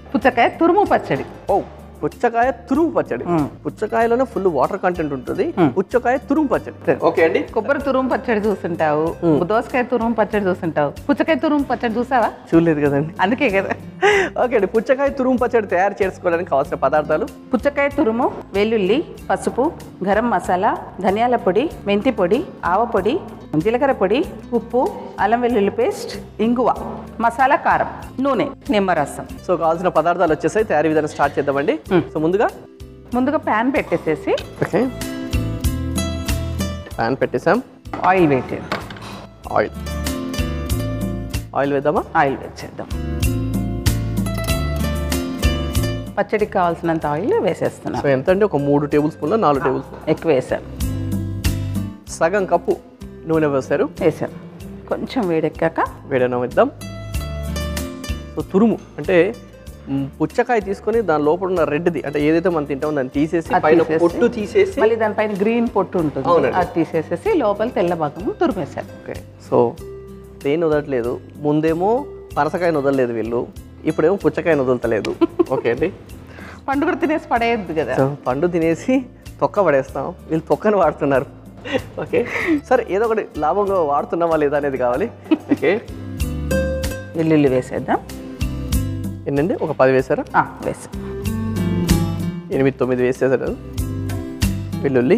పుచ్చకాయ తురుము పచ్చడి ఓ పుచ్చకాయ తురుము పచ్చడి మ్మ్. పుచ్చకాయలోనే ఫుల్ వాటర్ కంటెంట్ ఉంటుంది పుచ్చకాయ తురుము పచ్చడి ఓకే అండి కొబ్బరి తురుము పచ్చడి చూసుంటావు దోసకాయ తురుము పచ్చడి చూసుంటావు పుచ్చకాయ తురుము పచ్చడి చూసావా చూడలేదు కదండి అందుకే కదా ఓకే అండి పుచ్చకాయ తురుము పచ్చడి తయారు చేసుకోవడానికి కావాల్సిన పదార్థాలు పుచ్చకాయ తురుము వెల్లుల్లి పసుపు గరం మసాలా ధనియాల పొడి మెంతి పొడి ఆవ పొడి జీలకర్ర పొడి ఉప్పు అల్లం వెల్లుల్లి పేస్ట్ ఇంగువ మసాలా కారం నూనె నిమ్మరసం సో కావాల్సిన పదార్థాలు వచ్చేసాయి తయారీ విధానం స్టార్ట్ చేద్దామండి సో ముందుగా ముందుగా ప్యాన్ పెట్టేసేసి ఓకే ప్యాన్ పెట్టేసాం ఆయిల్ వేసేది ఆయిల్ ఆయిల్ వేద్దామా ఆయిల్ వేసేద్దాం పచ్చడికి కావాల్సినంత ఆయిల్ వేసేస్తున్నాం సో ఎంత అండి ఒక మూడు టేబుల్ స్పూన్లు నాలుగు టేబుల్ స్పూన్ ఎక్కువ వేసాం సగం కప్పు నూనె వేస్తారు వేసాం కొంచెం వేడెక్కాక వేడనం ఇద్దాం సో తురుము అంటే మ్, పుచ్చకాయ తీసుకొని దాని లోపల ఉన్న రెడ్ది అంటే ఏదైతే మనం తింటామో దాన్ని తీసేసి అది పైన తీసేసి, పొట్టు తీసేసి మళ్ళీ దానిపైన గ్రీన్ పొట్టు ఉంటుంది అవునండి. అది తీసేసేసి లోపల తెల్ల భాగము తురిమేశారు ఓకే సో దేన్ని వదలట్లేదు ముందేమో పనసకాయను వదలలేదు వీళ్ళు ఇప్పుడేమో పుచ్చకాయను వదలతలేదు ఓకే అండి పండు కూడా తినేసి పడేయద్దు కదా సో పండు తినేసి తొక్క పడేస్తాం వీళ్ళు తొక్కను వాడుతున్నారు ఓకే సరే ఏదో ఒకటి లాభంగా వాడుతున్నామా లేదా అనేది కావాలి ఓకే వెల్లుల్లి వేసేద్దాం ఏంటండి ఒక పది వేసారా ఆ, వేసాం ఎనిమిది తొమ్మిది వేసేసారు వెల్లుల్లి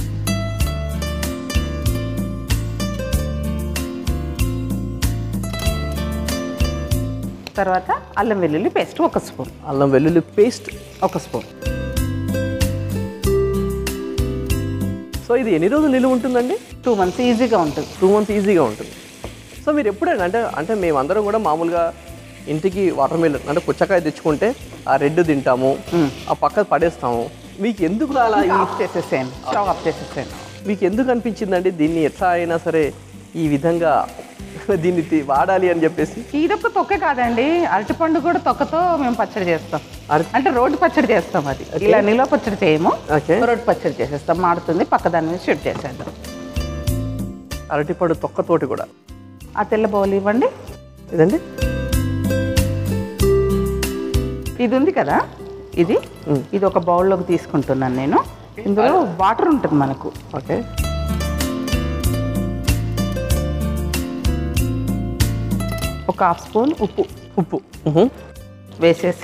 తర్వాత అల్లం వెల్లుల్లి పేస్ట్ ఒక స్పూన్ అల్లం వెల్లుల్లి పేస్ట్ ఒక స్పూన్ సో ఇది ఎన్ని రోజులు నిలువ ఉంటుందండి టూ మంత్స్ ఈజీగా ఉంటుంది టూ మంత్స్ ఈజీగా ఉంటుంది సో మీరు ఎప్పుడైనా అంటే అంటే మేమందరం కూడా మామూలుగా ఇంటికి వాటర్ మిలన్ అంటే పుచ్చకాయ తెచ్చుకుంటే ఆ రెడ్ తింటాము ఆ పక్క పడేస్తాము మీకు ఎందుకు అలా ఈ- ఆఫ్ చేసేసాను స్టవ్ ఆఫ్ చేసేసాను మీకు ఎందుకు అనిపించిందండి దీన్ని ఎట్లా అయినా సరే ఈ విధంగా దీన్ని తి- వాడాలి అని చెప్పేసి ఇదొక తొక్క కాదండి అరటిపండు కూడా తొక్కతో మేము పచ్చడి చేస్తాం అరటి- అంటే రోడ్డు పచ్చడి చేస్తాం అది ఇలా నిల్వ పచ్చడి చేయము ఓకే రోడ్డు పచ్చడి చేసేస్తాం మాడుతుంది పక్క దాని మీద షిఫ్ట్ చేసేద్దాం అరటిపండు తొక్కతోటి కూడా ఆ తెల్ల బౌల్ ఇవ్వండి ఇదండి ఇది ఉంది కదా ఇది ఇది ఒక బౌల్లోకి తీసుకుంటున్నాను నేను ఇందులో వాటర్ ఉంటుంది మనకు ఓకే ఒక హాఫ్ స్పూన్ ఉప్పు ఉప్పు ఉహు. వేసేసి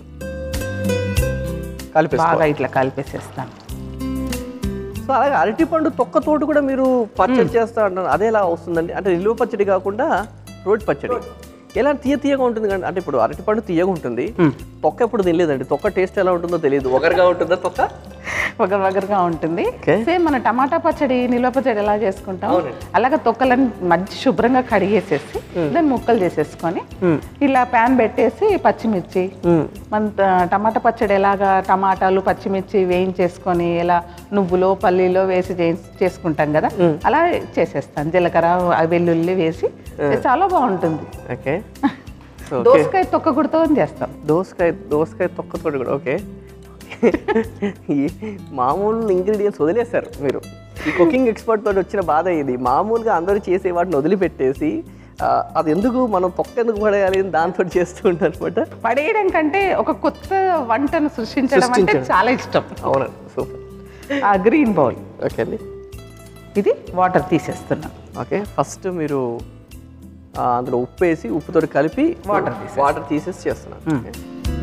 కలిపేసుకో బాగా ఇట్లా కలిపేసేస్తాను సో అలాగే అరటిపండు తొక్కతోటి కూడా మీరు పచ్చడి చేస్తా అంటారు అదే ఎలా వస్తుందండి అంటే నిలువ పచ్చడి కాకుండా రోడ్ పచ్చడి ఎలా తీయ తీయగా ఉంటుంది కానీ అంటే ఇప్పుడు అరటిపండు తీయగా ఉంటుంది తొక్క ఎప్పుడు తినలేదండి తొక్క టేస్ట్ ఎలా ఉంటుందో తెలియదు ఒకరిగా ఉంటుందా తొక్క వగర్ వగర్గా ఉంటుంది Okay. సేమ్ మన టమాటా పచ్చడి నిల్వ పచ్చడి ఎలా చేసుకుంటాం అవునండి. అలాగే తొక్కలను మంచి శుభ్రంగా కడిగేసేసి దాన్ని ముక్కలు చేసేసుకొని ఇలా ప్యాన్ పెట్టేసి పచ్చిమిర్చి మన ట- టమాటా పచ్చడి ఎలాగా టమాటాలు పచ్చిమిర్చి వేయించేసుకొని ఎలా నువ్వులో పల్లీలో వేసి చేయి- చేసుకుంటాం కదా అలా చేసేస్తాను జీలకర్ర ఆ వెల్లుల్లి వేసి చాలా బాగుంటుంది ఓకే సో దోసకాయ తొక్క గుడితో చేస్తాం దోసకాయ దోసకాయ తొక్కతోటి కూడా ఓకే ఈ మామూలు ఇంగ్రీడియంట్స్ వదిలేశారు మీరు ఈ కుకింగ్ ఎక్స్పర్ట్ తోటి వచ్చిన బాధ ఇది మామూలుగా అందరూ చేసే వాటిని వదిలిపెట్టేసి ఆ, అది ఎందుకు మనం తొక్క ఎందుకు పడేయాలి అని దాంతో చేస్తూ ఉంటారు అనమాట పడేయడం కంటే ఒక కొత్త వంటను సృష్టించడం అంటే సృష్టించడం. చాలా ఇష్టం అవునండి సూపర్ ఆ గ్రీన్ బౌల్ ఓకే అండి ఇది వాటర్ తీసేస్తున్నాం ఓకే ఫస్ట్ మీరు ఆ, అందులో ఉప్పు వేసి ఉప్పుతో కలిపి Water వాటర్ తీసేసి చేస్తున్నాను ఓకే.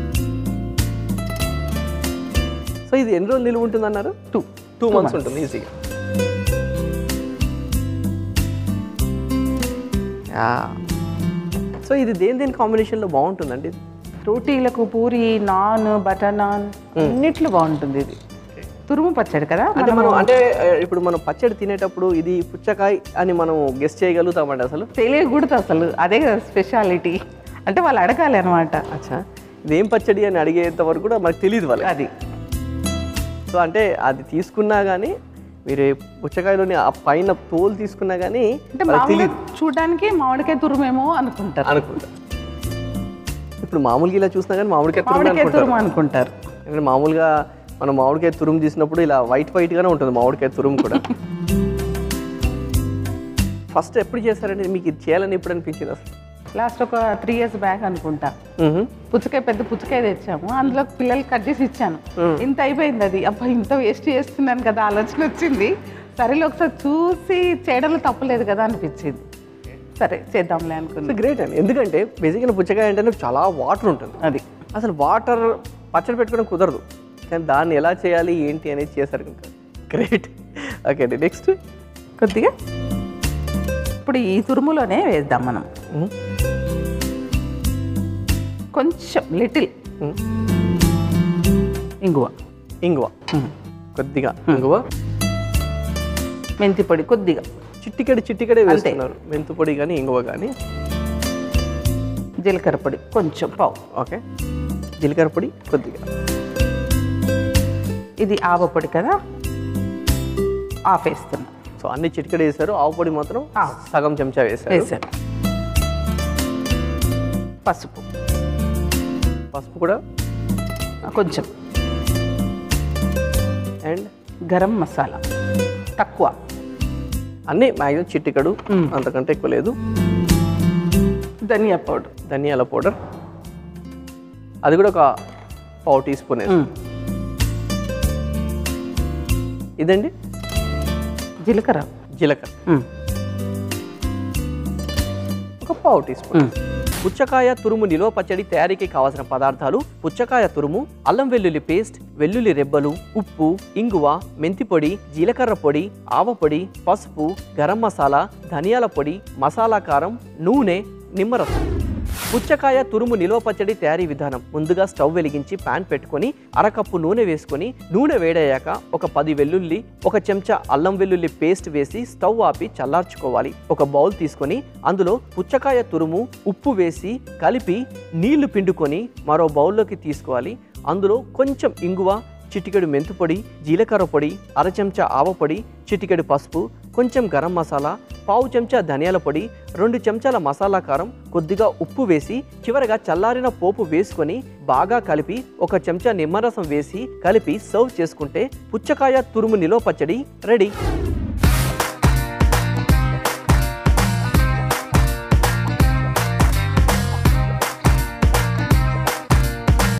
సో ఇది ఎన్ని రోజులు నిలువ ఉంటుంది అన్నారు టూ టూ మంత్స్ ఉంటుంది ఈజీగా సో ఇది దేని దేని కాంబినేషన్లో బాగుంటుందండి రోటీలకు పూరి నాన్ బటర్ నాన్ అన్నిట్లో బాగుంటుంది ఇది తురుము పచ్చడి కదా అంటే మనం అంటే ఆ, ఇప్పుడు మనం పచ్చడి తినేటప్పుడు ఇది పుచ్చకాయ అని మనం గెస్ట్ చేయగలుగుతామండి అసలు తెలియకూడదు అసలు అదే కదా స్పెషాలిటీ అంటే వాళ్ళు అడగాలి అనమాట అచ్చా ఇదేం పచ్చడి అని అడిగేంత వరకు కూడా మనకు తెలియదు వాళ్ళకి అది సో అంటే అది తీసుకున్నా కానీ మీరు ఏ పుచ్చకాయలోని ఆ పైన తోలు తీసుకున్నా కానీ అంటే వాళ్ళకి మామూలుగా తెలియదు చూడడానికి మామిడికాయ తురుమేమో అనుకుంటారు అనుకుంటా ఇప్పుడు మామూలుగా ఇలా చూసినా కానీ మామిడికాయ తురుము మామిడికాయ అనుకుంటారు తురుము అనుకుంటారు ఎందుకంటే మామూలుగా మనం మామిడికాయ తురుము తీసినప్పుడు ఇలా వైట్ వైట్ గానే ఉంటుంది మామిడికాయ తురుము కూడా ఫస్ట్ ఎప్పుడు చేశారండి మీకు ఇది చేయాలని ఎప్పుడు అనిపించింది అసలు లాస్ట్ ఒక త్రీ ఇయర్స్ బ్యాక్ అనుకుంటా మ్మ్. పుచ్చకాయ పెద్ద పుచ్చకాయ తెచ్చాము అందులో పిల్లలకి కట్ చేసి ఇచ్చాను ఇంత అయిపోయింది అది అబ్బా ఇంత వేస్ట్ చేస్తున్నాను కదా ఆలోచన వచ్చింది సరేలే ఒకసారి చూసి చేయడంలో తప్పలేదు కదా అనిపించింది సరే చేద్దాంలే అనుకున్నాను గ్రేట్ అండి ఎందుకంటే బేసిక్గా పుచ్చకాయ అంటే చాలా వాటర్ ఉంటుంది అది అసలు వాటర్ పచ్చడి పెట్టుకోవడం కుదరదు కానీ దాన్ని ఎలా చేయాలి ఏంటి అనేది చేశారు ఇంకా గ్రేట్ ఓకే అండి నెక్స్ట్ కొద్దిగా ఇప్పుడు ఈ తురుములోనే వేద్దాం మనం కొంచెం లిటిల్ ఇంగువ ఇంగువ కొద్దిగా ఇంగువ మెంతి పొడి కొద్దిగా చిట్టికడి చిట్టికడే వేస్తున్నారు మెంతు పొడి కానీ ఇంగువ కానీ జీలకర్ర పొడి కొంచెం పావు ఓకే జీలకర్ర పొడి కొద్దిగా ఇది ఆవ పొడి కదా ఆఫ్ వేస్తున్నా సో అన్ని చిటికడ వేశారు ఆవు పొడి మాత్రం ఆ. సగం చెంచా వేశారు వేసాను పసుపు పసుపు కూడా కొంచెం అండ్ గరం మసాలా తక్కువ అన్నీ మ్యాక్సిమం చిట్టికడు అంతకంటే ఎక్కువ లేదు ధనియా పౌడర్ ధనియాల పౌడర్ అది కూడా ఒక పావు టీ స్పూన్ వేసి ఇదండి జీలకర్ర జీలకర్ర మ్మ్. ఒక పావు టీ స్పూన్ మ్మ్. పుచ్చకాయ తురుము నిలువ పచ్చడి తయారీకి కావాల్సిన పదార్థాలు పుచ్చకాయ తురుము అల్లం వెల్లుల్లి పేస్ట్ వెల్లుల్లి రెబ్బలు ఉప్పు ఇంగువ మెంతి పొడి జీలకర్ర పొడి ఆవ పొడి పసుపు గరం మసాలా ధనియాల పొడి మసాలా కారం నూనె నిమ్మరసం పుచ్చకాయ తురుము నిలువ పచ్చడి తయారీ విధానం ముందుగా స్టవ్ వెలిగించి పాన్ పెట్టుకొని అరకప్పు నూనె వేసుకొని నూనె వేడయ్యాక ఒక పది వెల్లుల్లి ఒక చెంచా అల్లం వెల్లుల్లి పేస్ట్ వేసి స్టవ్ ఆపి చల్లార్చుకోవాలి ఒక బౌల్ తీసుకొని అందులో పుచ్చకాయ తురుము ఉప్పు వేసి కలిపి నీళ్లు పిండుకొని మరో బౌల్లోకి తీసుకోవాలి అందులో కొంచెం ఇంగువ చిటికెడు మెంతుపొడి జీలకర్ర పొడి అర చెంచా ఆవ పొడి చిటికెడు పసుపు కొంచెం గరం మసాలా పావు చెంచా ధనియాల పొడి రెండు చెంచాల మసాలా కారం కొద్దిగా ఉప్పు వేసి చివరగా చల్లారిన పోపు వేసుకొని బాగా కలిపి ఒక చెంచా నిమ్మరసం వేసి కలిపి సర్వ్ చేసుకుంటే పుచ్చకాయ తురుము నిలో పచ్చడి రెడీ